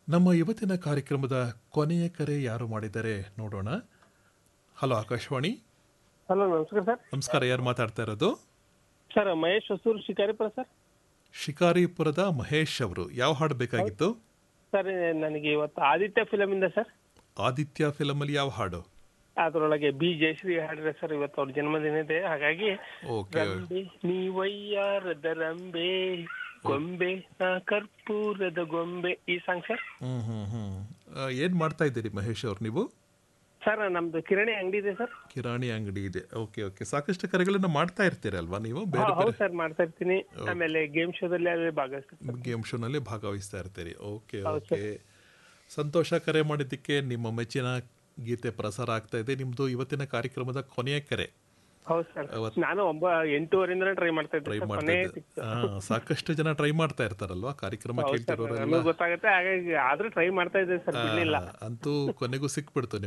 ನಮ್ಮ ಇವತ್ತಿನ ಕಾರ್ಯಕ್ರಮದ ಕೊನೆಯ ಕರೆ ಯಾರು ಮಾಡಿದ್ದಾರೆ ನೋಡೋಣ ಹಲೋ ಆಕಾಶವಾಣಿ ಹಲೋ ನಮಸ್ಕಾರ ಸರ್ ನಮಸ್ಕಾರ ಯಾರು ಮಾತಾಡ್ತಾ ಇರೋದು ಸರ್ ಮಹೇಶ್ ಹೊಸೂರು ಶಿಕಾರಿಪುರ ಸರ್ ಶಿಕಾರಿಪುರದ ಮಹೇಶ್ ಅವರು ಯಾವ ಹಾಡು ಬೇಕಾಗಿತ್ತು ಸರ್ ನನಗೆ ಇವತ್ತು ಆದಿತ್ಯ ಫಿಲಮ್ ಇಂದ ಸರ್ ಆದಿತ್ಯ ಫಿಲಮಲ್ಲಿ ಯಾವ ಹಾಡು ಅದ್ರೊಳಗೆ ಬಿ ಜಯಶ್ರೀ ಹಾಡಿದ್ರೆ ಸರ್ ಇವತ್ತು ಅವ್ರ ಜನ್ಮದಿನ ಇದೆ ಹಾಗಾಗಿ ಓಕೆ ರಂಬೆ ನೀವಯ್ಯಾರದ ರಂಬೆ ಗೊಂಬೆ ನಾ ಕರ್ಪೂರದ ಗೊಂಬೆ ಈ ಸಾಂಗ್ ಸರ್ ಹ್ಮ್ ಹ್ಮ್ ಹ್ಮ್ ಆ, ಏನ್ ಮಾಡ್ತಾ ಇದ್ದೀರಿ ಮಹೇಶ್ ಅವ್ರು ನೀವು ಸರ್ ನಮ್ದು ಕಿರಾಣಿ ಅಂಗಡಿ ಇದೆ ಸರ್ ಕಿರಾಣಿ ಅಂಗಡಿ ಇದೆ ಓಕೆ ಓಕೆ ಸಾಕಷ್ಟು ಕರೆಗಳನ್ನ ಮಾಡ್ತಾ ಇರ್ತೀರಲ್ವಾ ನೀವು ಬೇರೆ ಹೌದು ಬೇರೆ ಸರ್ ಮಾಡ್ತಾ ಇರ್ತೀನಿ ಆಮೇಲೆ ಗೇಮ್ ಶೋದಲ್ಲಿ ಅಲ್ಲಿ ಭಾಗವಹಿಸ್ತೀನಿ ಗೇಮ್ ಶೋನಲ್ಲಿ ಭಾಗವಹಿಸ್ತಾ ಇರ್ತೀರಿ ಓಕೆ ಓಕೆ ಸಂತೋಷ ಕರೆ ಮಾಡಿದ್ದಕ್ಕೆ ನಿಮ್ಮ ಮೆಚ್ಚಿನ ಗೀತೆ ಪ್ರಸಾರ ಆಗ್ತಾ ಇದೆ ನಿಮ್ದು ಇವತ್ತಿನ ಕಾರ್ಯಕ್ರಮದ ಕೊನೆಯ ಕರೆ ಹೌದು ಸರ್ ನಾನು ಒಬ್ಬ ಎಂಟೂವರೆಯಿಂದ ಟ್ರೈ ಮಾಡ್ತಾ ಇದ್ದೆ ಟ್ರೈ ಸರ್ ಮಾಡ್ತಾ ಕೊನೆ ಇದ್ದೆ ಹಾ, ಸಾಕಷ್ಟು ಜನ ಟ್ರೈ ಮಾಡ್ತಾ ಇರ್ತಾರಲ್ವಾ ಕಾರ್ಯಕ್ರಮ ಕೇಳ್ತಿರೋರೆಲ್ಲ ನಮಗೆ ಗೊತ್ತಾಗುತ್ತೆ ಹಾಗಾಗಿ ಆದ್ರೂ ಟ್ರೈ ಮಾಡ್ತಾ ಇದ್ದೆ ಸರ್ ಬಿಡ್ಲಿಲ್ಲ ಅಂತೂ ಕೊನೆಗೂ ಸಿಕ್ಬಿಡ್ತು